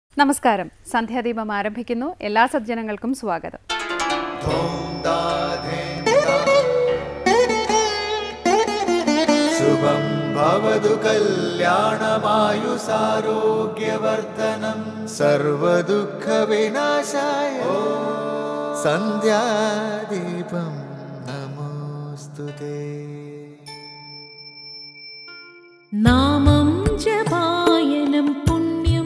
നമസ്കാരം സന്ധ്യാദീപം ആരംഭിക്കുന്നു എല്ലാ സജ്ജനങ്ങൾക്കും സ്വാഗതം ശുഭം ഭവതു കല്യാണമായുസാരോഗ്യവർദ്ധനം സർവദുഃഖവിനാശായ സന്ധ്യാദീപം നമോസ്തുതേ നാമം ജപായനം പുണ്യം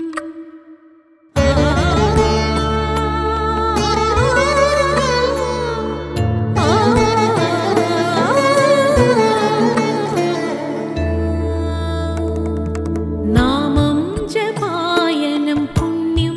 നാമം ജപായനം പുണ്യം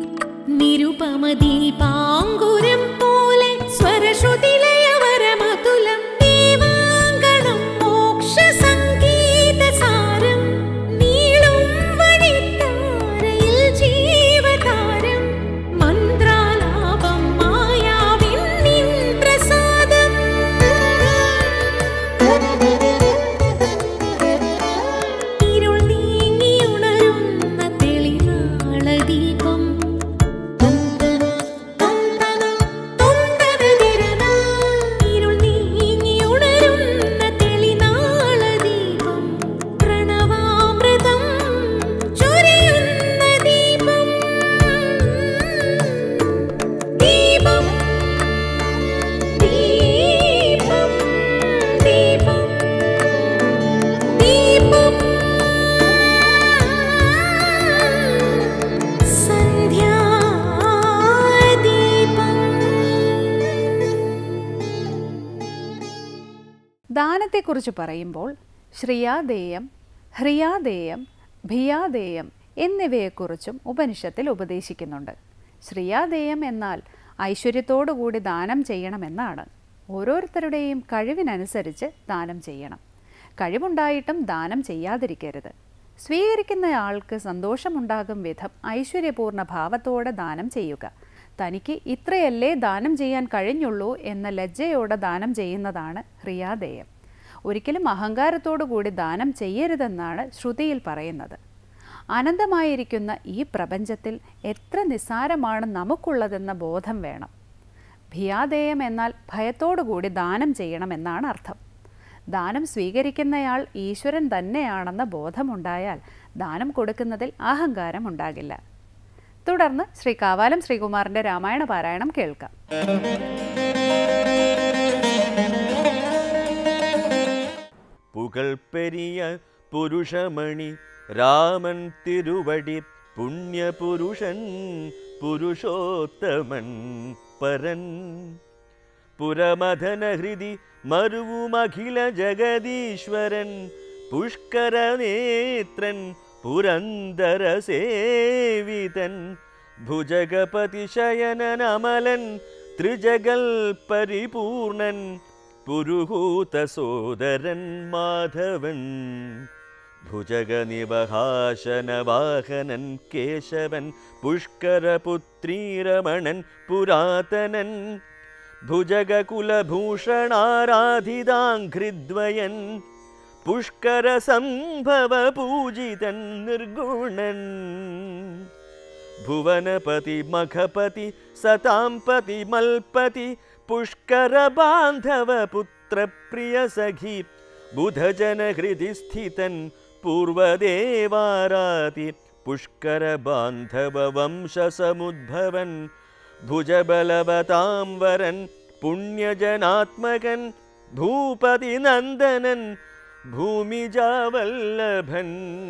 നിരുപമദീപാങ്കുരം പോലെ സ്വരശ്രുതിലയവരമതുലം ദീവാങ്കണം മോക്ഷസംഗീതസാരം നീളും വഴിത്താരയിൽ ജീവതാരം മന്ത്രാലാപം മായാവിൻ നിൻ പ്രസാദം ഇരുൾ നീങ്ങിയുണരുന്ന തെളിനാളദീപം ഇരുൾ നീങ്ങിയുണരുന്ന തെളിനാളദീപം പ്രണവാമൃതം ചൊരിയുന്ന ദീപം ദീപം ദീപം ദീപം ദീപം സന്ധ്യാദീപം ദാനത്തെക്കുറിച്ച് പറയുമ്പോൾ ശ്രിയാദേയം ഹ്രിയാദേയം ഭിയാദേയം എന്നിവയെക്കുറിച്ചും ഉപനിഷത്തിൽ ഉപദേശിക്കുന്നുണ്ട് ശ്രിയാദേയം എന്നാൽ ഐശ്വര്യത്തോടുകൂടി ദാനം ചെയ്യണമെന്നാണ് ഓരോരുത്തരുടെയും കഴിവിനനുസരിച്ച് ദാനം ചെയ്യണം കഴിവുണ്ടായിട്ടും ദാനം ചെയ്യാതിരിക്കരുത് സ്വീകരിക്കുന്നയാൾക്ക് സന്തോഷമുണ്ടാകും വിധം ഐശ്വര്യപൂർണ്ണ ഭാവത്തോടെ ദാനം ചെയ്യുക തനിക്ക് ഇത്രയല്ലേ ദാനം ചെയ്യാൻ കഴിഞ്ഞുള്ളൂ എന്ന ലജ്ജയോടെ ദാനം ചെയ്യുന്നതാണ് ഹ്രിയാദേയം ഒരിക്കലും അഹങ്കാരത്തോടു കൂടി ദാനം ചെയ്യരുതെന്നാണ് ശ്രുതിയിൽ പറയുന്നത് അനന്തമായിരിക്കുന്ന ഈ പ്രപഞ്ചത്തിൽ എത്ര നിസ്സാരമാണ് നമുക്കുള്ളതെന്ന ബോധം വേണം ഭിയാദേയം എന്നാൽ ഭയത്തോടുകൂടി ദാനം ചെയ്യണമെന്നാണ് അർത്ഥം ദാനം സ്വീകരിക്കുന്നയാൾ ഈശ്വരൻ തന്നെയാണെന്ന ബോധമുണ്ടായാൽ ദാനം കൊടുക്കുന്നതിൽ അഹങ്കാരം ഉണ്ടാകില്ല തുടർന്ന് ശ്രീ കാവാലം ശ്രീകുമാറിന്റെ രാമായണ പാരായണം കേൾക്കാം புகழ் பெரிய புருஷமணி ராமன் திருவடி புண்ணிய புருஷன் புருஷோத்தமன் பரன் புரமதன ஹிருதி மருவுமகில ஜெகதீஸ்வரன் புஷ்கர நேத்திரன் புரந்தர சேவிதன் ഭുജഗപതി ശയനൻ അമലൻ ത്രിജഗൽ പരിപൂർണൻ പുരുഹൂത സോദരൻ മാധവൻ ഭുജഗനിവഹാശനവാഹനൻ കേശവൻ പുഷ്കരപുത്രീരമണൻ പുരാതനൻ ഭുജഗകുലഭൂഷണാരാധിതാഘ്രിദ്വയൻ പുഷ്കരസംഭവ പൂജിതൻ നിർഗുണൻ ഭുവനപതി മഖപതി സതാംപതി മൽപതി പുഷ്കര ബാന്ധവ പുത്രപ്രിയ സഖി ബുധജന ഹൃദി സ്ഥിതൻ പൂർവദേവാരാതി പുഷ്കര ബാന്ധവ വംശസമുദ്ഭവൻ ഭുജബലവതാം വരൻ പുണ്യജനാത്മകൻ ഭൂപതി നന്ദനൻ ഭൂമിജാവല്ലഭൻ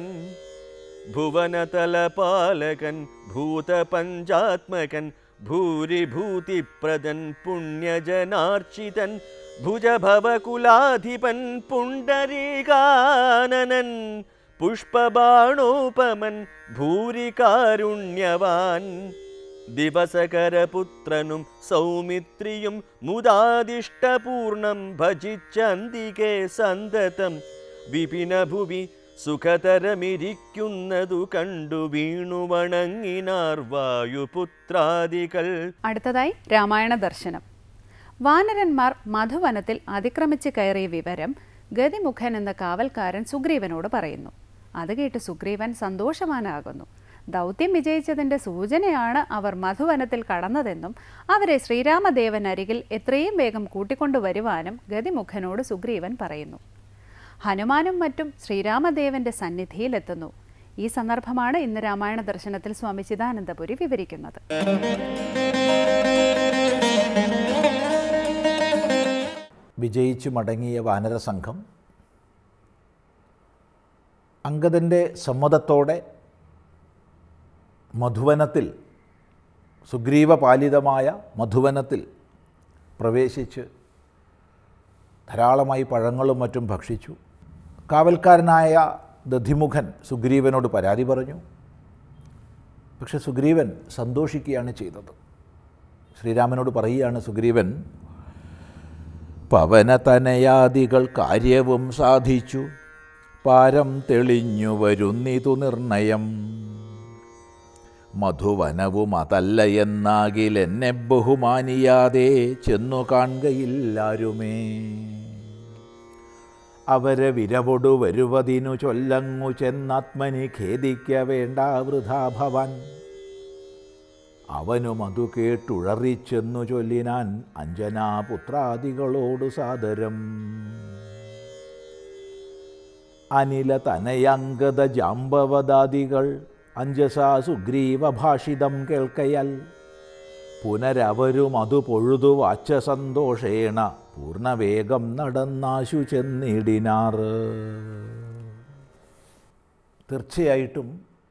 ഭുവനതലപാലകൻ ഭൂതപഞ്ചാത്മകൻ ഭൂരിഭൂതിപ്രദൻ പുണ്യജനാർച്ചിതൻ ഭുജഭവകുലാധിപൻ പുണ്ടരീകാനനൻ പുഷ്പബാണോപമൻ ഭൂരികാരുണ്യവാൻ ദിവസകരപുത്രനും സൗമിത്രിയും മുദാദിഷ്ടപൂർണം ഭജിച്ചന്തികെ സന്തതം വിപിനഭുവി സുഖതരമിരിക്കുന്നതു കണ്ടു വീണു വണങ്ങിനാർ വായുപുത്രാദികൾ അടുത്തതായി രാമായണ ദർശനം വാനരന്മാർ മധുവനത്തിൽ അതിക്രമിച്ച് കയറിയ വിവരം ഗതിമുഖൻ എന്ന കാവൽക്കാരൻ സുഗ്രീവനോട് പറയുന്നു അത് കേട്ട് സുഗ്രീവൻ സന്തോഷവാനാകുന്നു ദൗത്യം വിജയിച്ചതിൻ്റെ സൂചനയാണ് അവർ മധുവനത്തിൽ കടന്നതെന്നും അവരെ ശ്രീരാമദേവൻ അരികിൽ എത്രയും വേഗം കൂട്ടിക്കൊണ്ടുവരുവാനും ഗതിമുഖനോട് സുഗ്രീവൻ പറയുന്നു ഹനുമാനും മറ്റും ശ്രീരാമദേവന്റെ സന്നിധിയിലെത്തുന്നു ഈ സന്ദർഭമാണ് ഇന്ന് രാമായണ ദർശനത്തിൽ സ്വാമി ചിദാനന്ദപുരി വിവരിക്കുന്നത് വിജയിച്ചു മടങ്ങിയ വാനരസംഘം അങ്കദൻ്റെ സമ്മതത്തോടെ മധുവനത്തിൽ സുഗ്രീവപാലിതമായ മധുവനത്തിൽ പ്രവേശിച്ച് ധാരാളമായി പഴങ്ങളും മറ്റും ഭക്ഷിച്ചു കാവൽക്കാരനായ ദധിമുഖൻ സുഗ്രീവനോട് പരാതി പറഞ്ഞു പക്ഷെ സുഗ്രീവൻ സന്തോഷിക്കുകയാണ് ചെയ്തത് ശ്രീരാമനോട് പറയുകയാണ് സുഗ്രീവൻ പവനതനയാദികൾ കാര്യവും സാധിച്ചു പാരം തെളിഞ്ഞു വരുന്നിതു നിർണയം മധുവനവും അതല്ല എന്നാകിൽ എന്നെ ബഹുമാനിയാതെ ചെന്നു കാണുകയില്ലാരുമേ അവരെ വിരവൊടു വരുവതിനു ചൊല്ലങ്ങു ചെന്നാത്മനി ഖേദിക്ക വേണ്ട വൃഥാ ഭവാൻ അവനും അതു കേട്ടുഴറിച്ചെന്നു ചൊല്ലിനാൻ അഞ്ജനാപുത്രാദികളോട് സാദരം അനില തനയംഗത ജാമ്പവദാദികൾ അഞ്ജസാ സുഗ്രീവ ഭാഷിതം കേൾക്കയാൽ പുനരവരും അതു പൊഴുതു വാച്ച സന്തോഷേണ പൂർണ്ണവേഗം നടന്നാശു ചെന്നിടിനാറ് തീർച്ചയായിട്ടും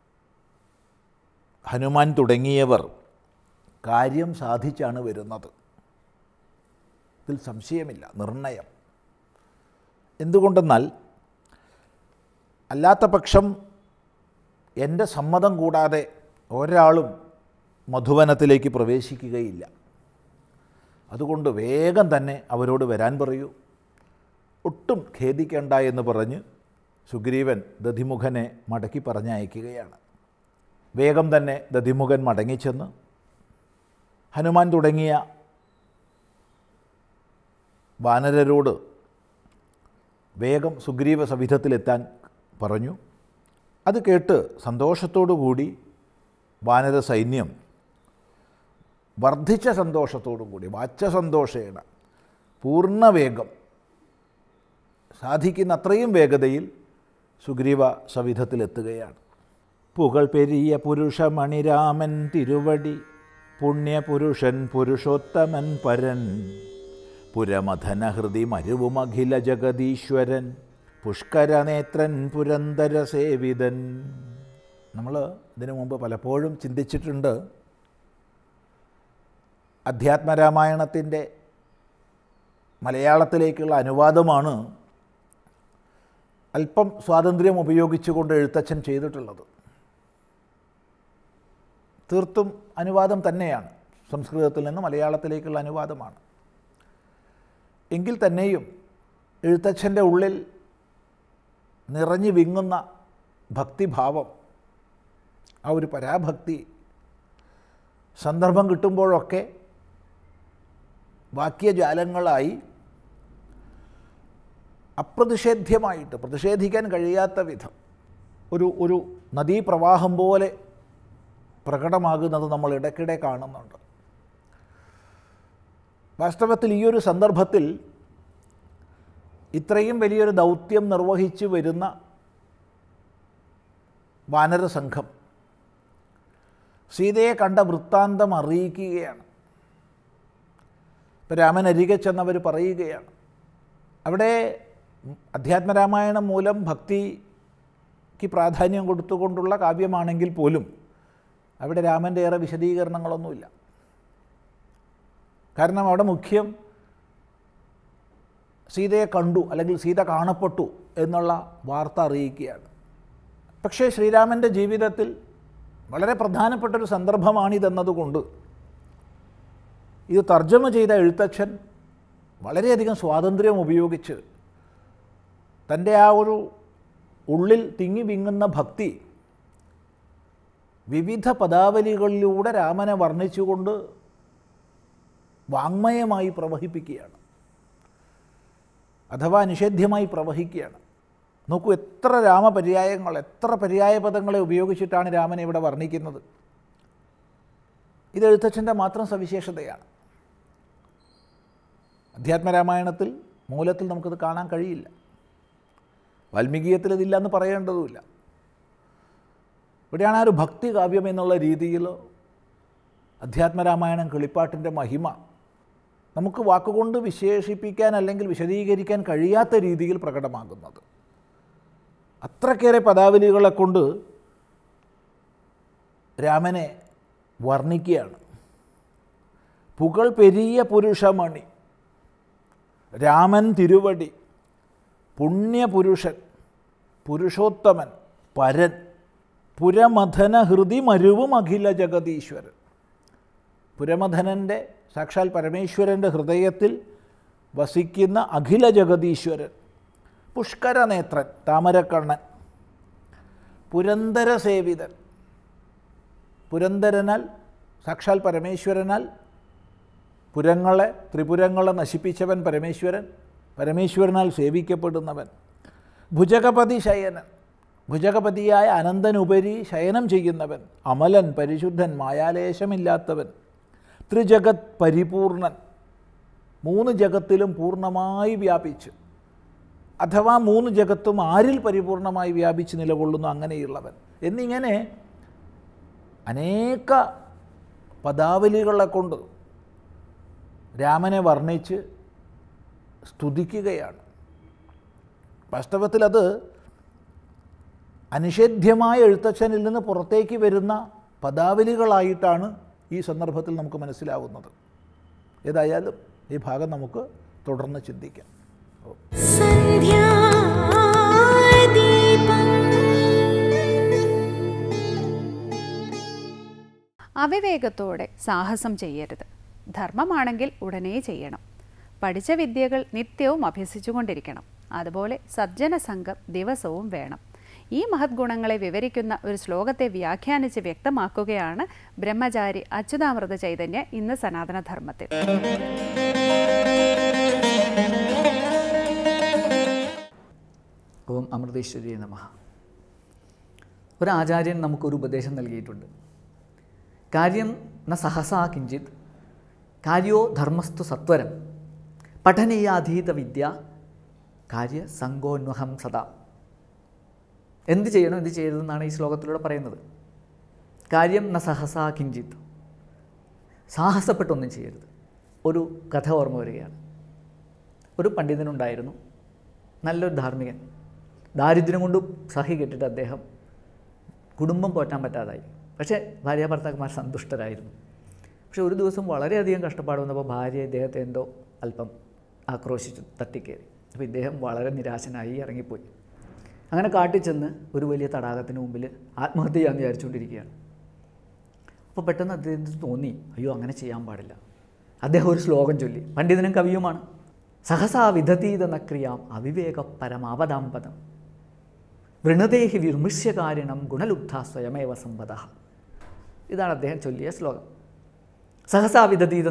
ഹനുമാൻ തുടങ്ങിയവർ കാര്യം സാധിച്ചാണ് വരുന്നത് ഇതിൽ സംശയമില്ല നിർണയം എന്തുകൊണ്ടെന്നാൽ അല്ലാത്ത പക്ഷം എൻ്റെ സമ്മതം കൂടാതെ ഒരാളും മധുവനത്തിലേക്ക് പ്രവേശിക്കുകയില്ല അതുകൊണ്ട് വേഗം തന്നെ അവരോട് വരാൻ പറയൂ ഒട്ടും ഖേദിക്കേണ്ട എന്ന് പറഞ്ഞ് സുഗ്രീവൻ ദധിമുഖനെ മടക്കി പറഞ്ഞയക്കുകയാണ് വേഗം തന്നെ ദധിമുഖൻ മടങ്ങിച്ചെന്ന് ഹനുമാൻ തുടങ്ങിയ വാനരരോട് വേഗം സുഗ്രീവ സവിധത്തിലെത്താൻ പറഞ്ഞു അത് കേട്ട് സന്തോഷത്തോടു കൂടി വാനര സൈന്യം വർദ്ധിച്ച സന്തോഷത്തോടു കൂടി വാച്ച സന്തോഷേണ പൂർണ്ണവേഗം സാധിക്കുന്ന അത്രയും വേഗതയിൽ സുഗ്രീവ സവിധത്തിലെത്തുകയാണ് പുകൾ പെരിയ പുരുഷമണിരാമൻ തിരുവടി പുണ്യപുരുഷൻ പുരുഷോത്തമൻ പരൻ പുരമഥനഹൃതി മരുവുമഖില ജഗദീശ്വരൻ പുഷ്കരനേത്രൻ പുരന്തര സേവിതൻ നമ്മൾ ഇതിനു മുമ്പ് പലപ്പോഴും ചിന്തിച്ചിട്ടുണ്ട് അധ്യാത്മരാമായണത്തിൻ്റെ മലയാളത്തിലേക്കുള്ള അനുവാദമാണ് അല്പം സ്വാതന്ത്ര്യം ഉപയോഗിച്ചുകൊണ്ട് എഴുത്തച്ഛൻ ചെയ്തിട്ടുള്ളത് തീർത്തും അനുവാദം തന്നെയാണ് സംസ്കൃതത്തിൽ നിന്ന് മലയാളത്തിലേക്കുള്ള അനുവാദമാണ് എങ്കിൽ തന്നെയും എഴുത്തച്ഛൻ്റെ ഉള്ളിൽ നിറഞ്ഞു വിങ്ങുന്ന ഭക്തിഭാവം ആ ഒരു പരാഭക്തി സന്ദർഭം കിട്ടുമ്പോഴൊക്കെ വാക്യജാലങ്ങളായി അപ്രതിഷേധ്യമായിട്ട് പ്രതിഷേധിക്കാൻ കഴിയാത്ത വിധം ഒരു ഒരു നദീപ്രവാഹം പോലെ പ്രകടമാകുന്നത് നമ്മൾ ഇടയ്ക്കിടെ കാണുന്നുണ്ട് വാസ്തവത്തിൽ ഈ ഒരു സന്ദർഭത്തിൽ ഇത്രയും വലിയൊരു ദൗത്യം നിർവഹിച്ചു വരുന്ന വാനരസംഘം സീതയെ കണ്ട വൃത്താന്തം അറിയിക്കുകയാണ് ഇപ്പം രാമൻ അരികെ ചെന്നവർ പറയുകയാണ് അവിടെ അധ്യാത്മരാമായണം മൂലം ഭക്തിക്ക് പ്രാധാന്യം കൊടുത്തുകൊണ്ടുള്ള കാവ്യമാണെങ്കിൽ പോലും അവിടെ രാമൻ്റെ ഏറെ വിശദീകരണങ്ങളൊന്നുമില്ല കാരണം അവിടെ മുഖ്യം സീതയെ കണ്ടു അല്ലെങ്കിൽ സീത കാണപ്പെട്ടു എന്നുള്ള വാർത്ത അറിയിക്കുകയാണ് പക്ഷേ ശ്രീരാമൻ്റെ ജീവിതത്തിൽ വളരെ പ്രധാനപ്പെട്ടൊരു സന്ദർഭമാണിതെന്നതുകൊണ്ട് ഇത് തർജ്ജമ ചെയ്ത എഴുത്തച്ഛൻ വളരെയധികം സ്വാതന്ത്ര്യം ഉപയോഗിച്ച് തൻ്റെ ആ ഒരു ഉള്ളിൽ തിങ്ങി വിങ്ങുന്ന ഭക്തി വിവിധ പദാവലികളിലൂടെ രാമനെ വർണ്ണിച്ചുകൊണ്ട് വാങ്മയമായി പ്രവഹിപ്പിക്കുകയാണ് അഥവാ നിഷേധ്യമായി പ്രവഹിക്കുകയാണ് നോക്കൂ എത്ര രാമപര്യായങ്ങൾ എത്ര പര്യായ പദങ്ങളെ ഉപയോഗിച്ചിട്ടാണ് രാമനെ ഇവിടെ വർണ്ണിക്കുന്നത് ഇത് എഴുത്തച്ഛൻ്റെ മാത്രം സവിശേഷതയാണ് അധ്യാത്മരാമായണത്തിൽ മൂലത്തിൽ നമുക്കത് കാണാൻ കഴിയില്ല വാൽമീകീയത്തിൽ ഇതില്ല എന്ന് പറയേണ്ടതുമില്ല ഇവിടെയാണ് ആ ഒരു ഭക്തി കാവ്യം എന്നുള്ള രീതിയിൽ അധ്യാത്മരാമായണം കിളിപ്പാട്ടിൻ്റെ മഹിമ നമുക്ക് വാക്കുകൊണ്ട് വിശേഷിപ്പിക്കാൻ അല്ലെങ്കിൽ വിശദീകരിക്കാൻ കഴിയാത്ത രീതിയിൽ പ്രകടമാകുന്നത് അത്രക്കേറെ പദാവലികളെ കൊണ്ട് രാമനെ വർണ്ണിക്കുകയാണ് പുകൾ പെരിയ പുരുഷമണി രാമൻ തിരുവടി പുണ്യപുരുഷൻ പുരുഷോത്തമൻ പരൻ പുരമഥന ഹൃദി മരുവും അഖില ജഗതീശ്വരൻ പുരമഥനൻ്റെ സാക്ഷാൽ പരമേശ്വരൻ്റെ ഹൃദയത്തിൽ വസിക്കുന്ന അഖില ജഗതീശ്വരൻ പുഷ്കരനേത്രൻ താമരക്കണ്ണൻ പുരന്തര സേവിതൻ പുരന്തരനാൽ സാക്ഷാൽ പരമേശ്വരനാൽ പുരങ്ങളെ ത്രിപുരങ്ങളെ നശിപ്പിച്ചവൻ പരമേശ്വരൻ പരമേശ്വരനാൽ സേവിക്കപ്പെടുന്നവൻ ഭുജഗപതി ശയനൻ ഭുജഗപതിയായ അനന്തനുപരി ശയനം ചെയ്യുന്നവൻ അമലൻ പരിശുദ്ധൻ മായാലേശമില്ലാത്തവൻ ത്രിജഗത് പരിപൂർണൻ മൂന്ന് ജഗത്തിലും പൂർണ്ണമായി വ്യാപിച്ച് അഥവാ മൂന്ന് ജഗത്തും ആരിൽ പരിപൂർണമായി വ്യാപിച്ച് നിലകൊള്ളുന്നു അങ്ങനെയുള്ളവൻ എന്നിങ്ങനെ അനേക പദാവലികളെ കൊണ്ട് രാമനെ വർണ്ണിച്ച് സ്തുതിക്കുകയാണ് വാസ്തവത്തിൽ അത് അനിഷേധ്യമായ എഴുത്തച്ഛനിൽ നിന്ന് പുറത്തേക്ക് വരുന്ന പദാവലികളായിട്ടാണ് ഈ സന്ദർഭത്തിൽ നമുക്ക് മനസ്സിലാവുന്നത് ഏതായാലും ഈ ഭാഗം നമുക്ക് തുടർന്ന് ചിന്തിക്കാം അവിവേകത്തോടെ സാഹസം ചെയ്യരുത് ധർമ്മമാണെങ്കിൽ ഉടനെ ചെയ്യണം പഠിച്ച വിദ്യകൾ നിത്യവും അഭ്യസിച്ചുകൊണ്ടിരിക്കണം അതുപോലെ സജ്ജന സംഘം ദിവസവും വേണം ഈ മഹത് ഗുണങ്ങളെ വിവരിക്കുന്ന ഒരു ശ്ലോകത്തെ വ്യാഖ്യാനിച്ച് വ്യക്തമാക്കുകയാണ് ബ്രഹ്മചാരി അച്യുതാമൃത ചൈതന്യ ഇന്ന് സനാതനധർമ്മത്തിൽ ഓം അമൃതേശ്വരി നമ ഒരു ആചാര്യൻ നമുക്കൊരു ഉപദേശം നൽകിയിട്ടുണ്ട് കാര്യം ന സഹസാ കിഞ്ചിത് കാര്യോ ധർമ്മസ്തു സത്വരം പഠനീയാധീത വിദ്യ കാര്യ സംഗോന്വഹം സദാ എന്ത് ചെയ്യണം എന്ത് ചെയ്യരുതെന്നാണ് ഈ ശ്ലോകത്തിലൂടെ പറയുന്നത് കാര്യം ന സഹസാ കിഞ്ചിത് സാഹസപ്പെട്ടൊന്നും ചെയ്യരുത് ഒരു കഥ ഓർമ്മ വരികയാണ് ഒരു പണ്ഡിതനുണ്ടായിരുന്നു നല്ലൊരു ധാർമ്മികൻ ദാരിദ്ര്യം കൊണ്ട് സഹി കെട്ടിട്ട് അദ്ദേഹം കുടുംബം പോറ്റാൻ പറ്റാതായി പക്ഷേ ഭാര്യ ഭർത്താക്കന്മാർ സന്തുഷ്ടരായിരുന്നു പക്ഷേ ഒരു ദിവസം വളരെയധികം കഷ്ടപ്പാട് വന്നപ്പോൾ ഭാര്യ ഇദ്ദേഹത്തെ എന്തോ അല്പം ആക്രോശിച്ചു തട്ടിക്കയറി അപ്പോൾ ഇദ്ദേഹം വളരെ നിരാശനായി ഇറങ്ങിപ്പോയി അങ്ങനെ കാട്ടിൽ ചെന്ന് ഒരു വലിയ തടാകത്തിന് മുമ്പിൽ ആത്മഹത്യ ചെയ്യാൻ വിചാരിച്ചുകൊണ്ടിരിക്കുകയാണ് അപ്പോൾ പെട്ടെന്ന് അദ്ദേഹത്തിന് തോന്നി അയ്യോ അങ്ങനെ ചെയ്യാൻ പാടില്ല അദ്ദേഹം ഒരു ശ്ലോകം ചൊല്ലി പണ്ഡിതനും കവിയുമാണ് സഹസാ വിധതീത ക്രിയാം അവിവേക പരമാവതാംപദം വൃണദേഹി വിമൃശ്യകാരിണം ഗുണലുബ്ധ സ്വയമേവ സമ്പദ ഇതാണ് അദ്ദേഹം ചൊല്ലിയ ശ്ലോകം സഹസാ വിധതീത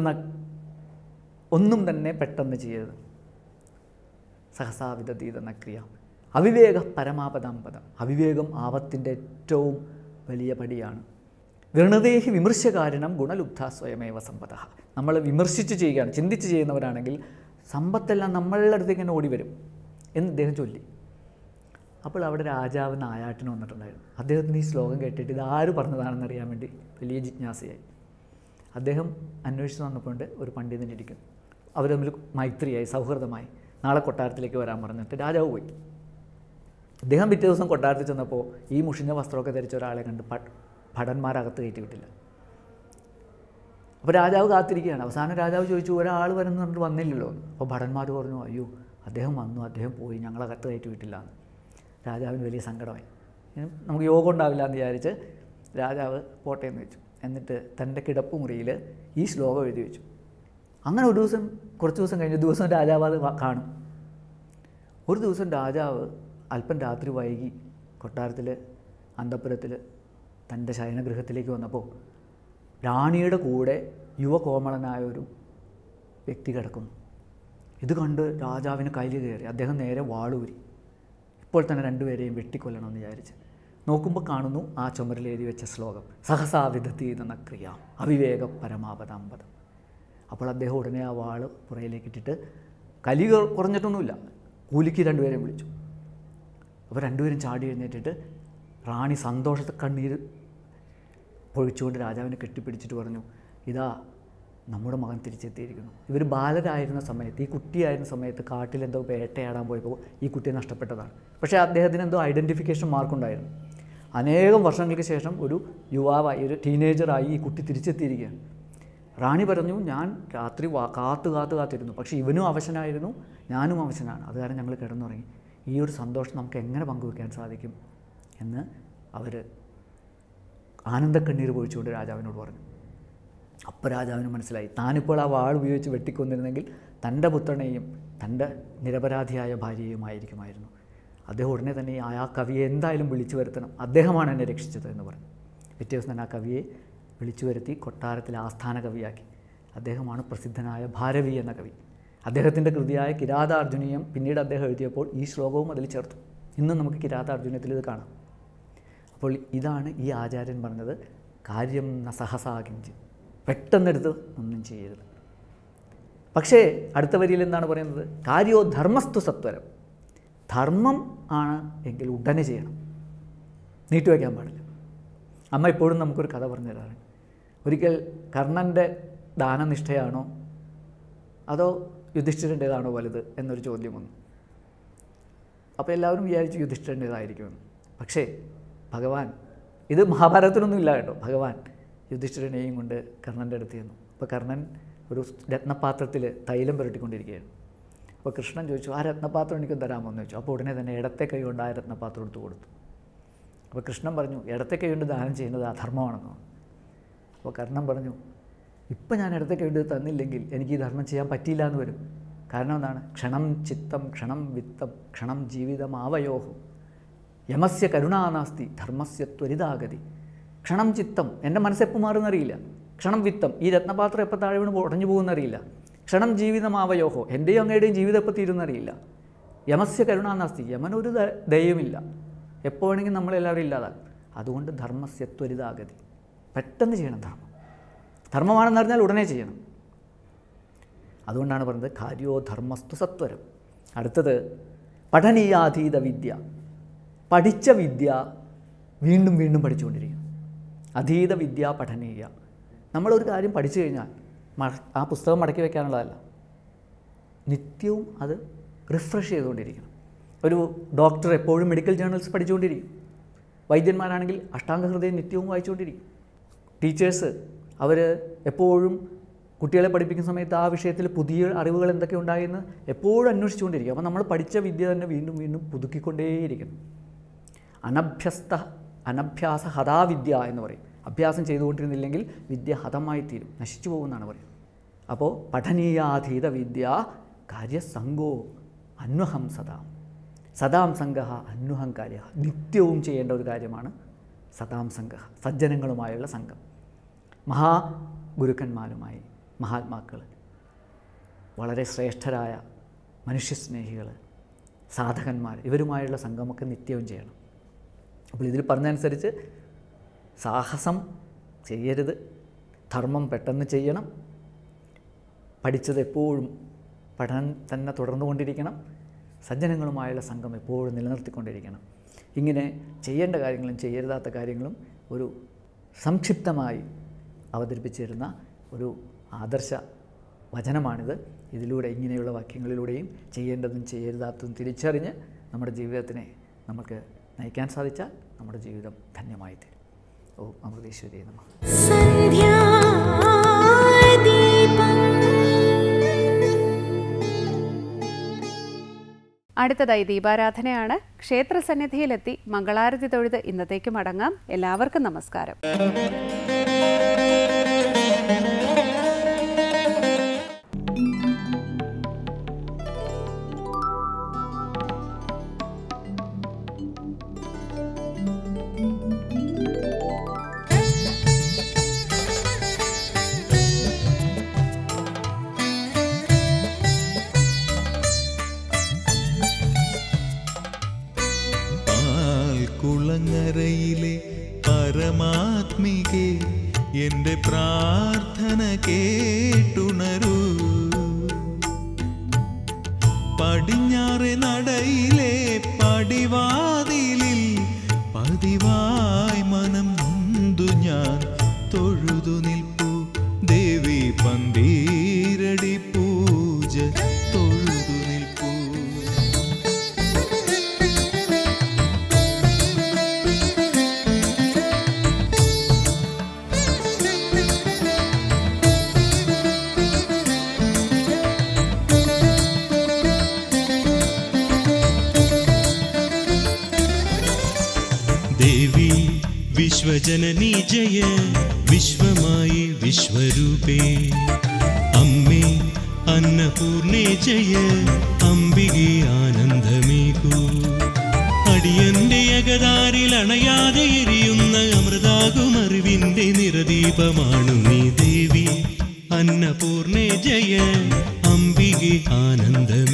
ഒന്നും തന്നെ പെട്ടെന്ന് ചെയ്യരുത് സഹസാ വിധതീത ക്രിയ അവിവേക പരമാപദാംപദം അവിവേകം ആപത്തിൻ്റെ ഏറ്റവും വലിയ പടിയാണ് വൃണദേഹി വിമർശകാരണം ഗുണലുബ്ധ സ്വയമേവ സമ്പദ നമ്മൾ വിമർശിച്ച് ചെയ്യുകയാണ് ചിന്തിച്ച് ചെയ്യുന്നവരാണെങ്കിൽ സമ്പത്തെല്ലാം നമ്മളുടെ അടുത്തേക്ക് തന്നെ ഓടി വരും എന്ന് ഇദ്ദേഹം ചൊല്ലി അപ്പോൾ അവിടെ രാജാവ് നായാട്ടിന് വന്നിട്ടുണ്ടായിരുന്നു അദ്ദേഹത്തിന് ഈ ശ്ലോകം കേട്ടിട്ട് ഇത് ആര് പറഞ്ഞതാണെന്ന് അറിയാൻ വേണ്ടി വലിയ ജിജ്ഞാസയായി അദ്ദേഹം അന്വേഷിച്ച് വന്നപ്പോൾ ഒരു പണ്ഡിതനിരിക്കും അവർ തമ്മിൽ മൈത്രിയായി സൗഹൃദമായി നാളെ കൊട്ടാരത്തിലേക്ക് വരാൻ പറഞ്ഞിട്ട് രാജാവ് പോയി അദ്ദേഹം പിറ്റേ ദിവസം കൊട്ടാരത്തിൽ ചെന്നപ്പോൾ ഈ മുഷിഞ്ഞ വസ്ത്രമൊക്കെ ധരിച്ച ഒരാളെ കണ്ട് പ ഭടന്മാരകത്ത് കയറ്റി വിട്ടില്ല അപ്പോൾ രാജാവ് കാത്തിരിക്കുകയാണ് അവസാനം രാജാവ് ചോദിച്ചു ഒരാൾ വരുന്ന പറഞ്ഞിട്ട് വന്നില്ലല്ലോ എന്ന് അപ്പോൾ ഭടന്മാർ പറഞ്ഞു അയ്യോ അദ്ദേഹം വന്നു അദ്ദേഹം പോയി ഞങ്ങളകത്ത് കയറ്റി വിട്ടില്ല എന്ന് രാജാവിന് വലിയ സങ്കടമായി ഇനി നമുക്ക് യോഗം ഉണ്ടാവില്ല എന്ന് വിചാരിച്ച് രാജാവ് പോട്ടെ എന്ന് വെച്ചു എന്നിട്ട് തൻ്റെ കിടപ്പ് മുറിയിൽ ഈ ശ്ലോകം എഴുതി വെച്ചു അങ്ങനെ ഒരു ദിവസം കുറച്ച് ദിവസം കഴിഞ്ഞ് ഒരു ദിവസം രാജാവ് അത് വ- കാണും ഒരു ദിവസം രാജാവ് അല്പം രാത്രി വൈകി കൊട്ടാരത്തിൽ അന്തപ്പുരത്തിൽ തൻ്റെ ശയനഗൃഹത്തിലേക്ക് വന്നപ്പോൾ റാണിയുടെ കൂടെ യുവകോമളനായ ഒരു വ്യക്തി കിടക്കുന്നു ഇത് കണ്ട് രാജാവിന് കയ്യിൽ കയറി അദ്ദേഹം നേരെ വാളൂരി അപ്പോൾ തന്നെ രണ്ടുപേരെയും വെട്ടിക്കൊല്ലണമെന്ന് വിചാരിച്ച് നോക്കുമ്പോൾ കാണുന്നു ആ ചുമരിൽ എഴുതി വെച്ച ശ്ലോകം സഹസാ വിധത്തി എന്ന ക്രിയ അവിവേക പരമാപദാമ്പതം അപ്പോൾ അദ്ദേഹം ഉടനെ ആ വാള് പുറയിലേക്ക് ഇട്ടിട്ട് കലി കുറ- കുറഞ്ഞിട്ടൊന്നുമില്ല കൂലിക്ക് രണ്ടുപേരെയും വിളിച്ചു അപ്പോൾ രണ്ടുപേരും ചാടി എഴുന്നേറ്റിട്ട് റാണി സന്തോഷത്തെ കണ്ണീര് പൊഴിച്ചുകൊണ്ട് രാജാവിനെ കെട്ടിപ്പിടിച്ചിട്ട് പറഞ്ഞു ഇതാ നമ്മുടെ മകൻ തിരിച്ചെത്തിയിരിക്കുന്നു ഇവർ ബാലരായിരുന്ന സമയത്ത് ഈ കുട്ടിയായിരുന്ന സമയത്ത് കാട്ടിലെന്തോ വേട്ടയാടാൻ പോയപ്പോൾ ഈ കുട്ടിയെ നഷ്ടപ്പെട്ടതാണ് പക്ഷേ അദ്ദേഹത്തിന് എന്തോ ഐഡൻറ്റിഫിക്കേഷൻ മാർക്കുണ്ടായിരുന്നു അനേകം വർഷങ്ങൾക്ക് ശേഷം ഒരു യുവാവായി ഒരു ടീനേജറായി ഈ കുട്ടി തിരിച്ചെത്തിയിരിക്കുകയാണ് റാണി പറഞ്ഞു ഞാൻ രാത്രി വാ കാത്തു കാത്തു കാത്തിരുന്നു പക്ഷേ ഇവനും അവശനായിരുന്നു ഞാനും അവശനാണ് അത് കാരണം ഞങ്ങൾ കിടന്നുറങ്ങി ഈ ഒരു സന്തോഷം നമുക്ക് എങ്ങനെ പങ്കുവെക്കാൻ സാധിക്കും എന്ന് അവർ ആനന്ദക്കണ്ണീർ പൊഴിച്ചുകൊണ്ട് രാജാവിനോട് പറഞ്ഞു അപ്പോൾ രാജാവിന് മനസ്സിലായി താനിപ്പോൾ ആ വാൾ ഉപയോഗിച്ച് വെട്ടിക്കൊന്നിരുന്നെങ്കിൽ തൻ്റെ പുത്രനെയും തൻ്റെ നിരപരാധിയായ ഭാര്യയുമായിരിക്കുമായിരുന്നു അദ്ദേഹം ഉടനെ തന്നെ ആ ആ കവിയെ എന്തായാലും വിളിച്ചു വരുത്തണം അദ്ദേഹമാണ് എന്നെ രക്ഷിച്ചത് എന്ന് പറഞ്ഞു പിറ്റേ ദിവസം തന്നെ ആ കവിയെ വിളിച്ചു വരുത്തി കൊട്ടാരത്തിലെ ആസ്ഥാന കവിയാക്കി അദ്ദേഹമാണ് പ്രസിദ്ധനായ ഭാരവി എന്ന കവി അദ്ദേഹത്തിൻ്റെ കൃതിയായ കിരാതാർജുനീയം പിന്നീട് അദ്ദേഹം എഴുതിയപ്പോൾ ഈ ശ്ലോകവും അതിൽ ചേർത്തു ഇന്നും നമുക്ക് കിരാതാർജുനത്തിൽ ഇത് കാണാം അപ്പോൾ ഇതാണ് ഈ ആചാര്യൻ പറഞ്ഞത് കാര്യം ന സഹസാകിഞ്ച് പെട്ടെന്നെടുത്ത് ഒന്നും ചെയ്യരുത് പക്ഷേ അടുത്ത വരിയിൽ എന്താണ് പറയുന്നത് കാര്യോ ധർമ്മസ്തു സത്വരം ധർമ്മം ആണ് എങ്കിൽ ഉടനെ ചെയ്യണം നീട്ടിവെക്കാൻ പാടില്ല അമ്മ ഇപ്പോഴും നമുക്കൊരു കഥ പറഞ്ഞു തരാറ് ഒരിക്കൽ കർണൻ്റെ ദാനനിഷ്ഠയാണോ അതോ യുധിഷ്ഠിരൻ്റേതാണോ വലുത് എന്നൊരു ചോദ്യം വന്നു അപ്പോൾ എല്ലാവരും വിചാരിച്ചു യുധിഷ്ഠിരൻ്റേതായിരിക്കുമെന്ന് പക്ഷേ ഭഗവാൻ ഇത് മഹാഭാരതത്തിനൊന്നും ഇല്ല കേട്ടോ ഭഗവാൻ യുധിഷ്ഠിരനെയും കൊണ്ട് കർണൻ്റെ അടുത്ത് ചെന്നു അപ്പോൾ കർണൻ ഒരു രത്നപാത്രത്തിൽ തൈലം പുരട്ടിക്കൊണ്ടിരിക്കുകയാണ് അപ്പോൾ കൃഷ്ണൻ ചോദിച്ചു ആ രത്നപാത്രം എനിക്ക് തരാമോ എന്ന് ചോദിച്ചു അപ്പോൾ ഉടനെ തന്നെ ഇടത്തെ കൈ കൊണ്ട് ആ രത്നപാത്രം എടുത്ത് കൊടുത്തു അപ്പോൾ കൃഷ്ണൻ പറഞ്ഞു ഇടത്തെ കൈ കൊണ്ട് ദാനം ചെയ്യുന്നത് അധർമ്മമാണെന്നോ അപ്പോൾ കർണൻ പറഞ്ഞു ഇപ്പം ഞാൻ ഇടത്തെ കൈ കൊണ്ട് തന്നില്ലെങ്കിൽ എനിക്ക് ഈ ധർമ്മം ചെയ്യാൻ പറ്റിയില്ല എന്ന് വരും കാരണം എന്താണ് ക്ഷണം ചിത്തം ക്ഷണം വിത്തം ക്ഷണം ജീവിതം ആവയോഹം യമസ്യ കരുണാനാസ്തി ധർമ്മസ്യ ത്വരിതാഗതി ക്ഷണം ചിത്തം എൻ്റെ മനസ്സെപ്പോൾ മാറുന്നറിയില്ല ക്ഷണം വിത്തം ഈ രത്നപാത്രം എപ്പോൾ താഴെ വീണ് ഉടഞ്ഞു പോകുന്നറിയില്ല ക്ഷണം ജീവിതമാവയോഹോ എൻ്റെയും അങ്ങയുടെയും ജീവിതം എപ്പോൾ തീരുന്നറിയില്ല യമസ്യ കരുണാനാസ്തി യമനൊരു ദ- ദയവുമില്ല എപ്പോൾ വേണമെങ്കിൽ നമ്മളെല്ലാവരും ഇല്ലാതാകും അതുകൊണ്ട് ധർമ്മസ്യ ത്വരിതാഗതി പെട്ടെന്ന് ചെയ്യണം ധർമ്മം ധർമ്മമാണെന്ന് അറിഞ്ഞാൽ ഉടനെ ചെയ്യണം അതുകൊണ്ടാണ് പറയുന്നത് കാര്യോ ധർമ്മസ്തു സത്വരം അടുത്തത് പഠനീയാധീത വിദ്യ പഠിച്ച വിദ്യ വീണ്ടും വീണ്ടും പഠിച്ചുകൊണ്ടിരിക്കണം അധീത വിദ്യ പഠനീയ നമ്മളൊരു കാര്യം പഠിച്ചു കഴിഞ്ഞാൽ മ- ആ പുസ്തകം മടക്കി വെക്കാനുള്ളതല്ല നിത്യവും അത് റിഫ്രഷ് ചെയ്തുകൊണ്ടിരിക്കണം ഒരു ഡോക്ടർ എപ്പോഴും മെഡിക്കൽ ജേർണൽസ് പഠിച്ചുകൊണ്ടിരിക്കും വൈദ്യന്മാരാണെങ്കിൽ അഷ്ടാംഗ ഹൃദയം നിത്യവും വായിച്ചുകൊണ്ടിരിക്കും ടീച്ചേഴ്സ് അവർ എപ്പോഴും കുട്ടികളെ പഠിപ്പിക്കുന്ന സമയത്ത് ആ വിഷയത്തിൽ പുതിയ അറിവുകൾ എന്തൊക്കെ ഉണ്ടായെന്ന് എപ്പോഴും അന്വേഷിച്ചുകൊണ്ടിരിക്കും അപ്പോൾ നമ്മൾ പഠിച്ച വിദ്യ തന്നെ വീണ്ടും വീണ്ടും പുതുക്കിക്കൊണ്ടേയിരിക്കണം അനഭ്യസ്ത അനഭ്യാസ ഹതാവിദ്യ എന്ന് പറയും അഭ്യാസം ചെയ്തുകൊണ്ടിരുന്നില്ലെങ്കിൽ വിദ്യ ഹതമായി തീരും നശിച്ചു പോകുമെന്നാണ് പറയുന്നത് അപ്പോൾ പഠനീയാധീത വിദ്യ കാര്യസംഗോ അന്വഹം സദാം സദാം സംഘ അന്വഹം കാര്യ നിത്യവും ചെയ്യേണ്ട ഒരു കാര്യമാണ് സദാം സംഘ സജ്ജനങ്ങളുമായുള്ള സംഘം മഹാഗുരുക്കന്മാരുമായി മഹാത്മാക്കൾ വളരെ ശ്രേഷ്ഠരായ മനുഷ്യസ്നേഹികൾ സാധകന്മാർ ഇവരുമായുള്ള സംഘമൊക്കെ നിത്യവും ചെയ്യണം അപ്പോൾ ഇതിൽ പറഞ്ഞതനുസരിച്ച് സാഹസം ചെയ്യരുത് ധർമ്മം പെട്ടെന്ന് ചെയ്യണം പഠിച്ചത് എപ്പോഴും പഠനം തന്നെ തുടർന്നുകൊണ്ടിരിക്കണം സജ്ജനങ്ങളുമായുള്ള സംഘം എപ്പോഴും നിലനിർത്തിക്കൊണ്ടിരിക്കണം ഇങ്ങനെ ചെയ്യേണ്ട കാര്യങ്ങളും ചെയ്യരുതാത്ത കാര്യങ്ങളും ഒരു സംക്ഷിപ്തമായി അവതരിപ്പിച്ചിരുന്ന ഒരു ആദർശ വചനമാണിത് ഇതിലൂടെ ഇങ്ങനെയുള്ള വാക്യങ്ങളിലൂടെയും ചെയ്യേണ്ടതും ചെയ്യരുതാത്തതും തിരിച്ചറിഞ്ഞ് നമ്മുടെ ജീവിതത്തിനെ നമുക്ക് നയിക്കാൻ സാധിച്ചാൽ നമ്മുടെ ജീവിതം ധന്യമായി തീരും ഓ അമൃതേശ്വരി നമ അടുത്തതായി ദീപാരാധനയാണ് ക്ഷേത്രസന്നിധിയിലെത്തി മംഗളാരതി തൊഴുത് ഇന്നത്തേക്ക് മടങ്ങാം എല്ലാവർക്കും നമസ്കാരം ും എന്റെ പ്രാർത്ഥന കേട്ടുണരൂ പടിഞ്ഞാറെ നടയിലെ പടിവാതിലിൽ പതിവായി മനം നൊന്തു ഞാൻ തൊഴുതു നിൽപ്പു ദേവി പന്തീരടി പൂജ തൊഴുതു നിൽപ്പൂ ദേവി വിശ്വജനനി ജയ വിശ്വമായി വിശ്വരൂപേ അമ്മേ അന്നപൂർണേ ജയ അംബികെ ആനന്ദമേകൂ അടിയന്റെ അകതാരിൽ അണയാതെ എരിയുന്ന അമൃതാകുമറിവിന്റെ നിറദീപമാണു നീ ദേവി അന്നപൂർണേ ജയ അംബികെ ആനന്ദമേ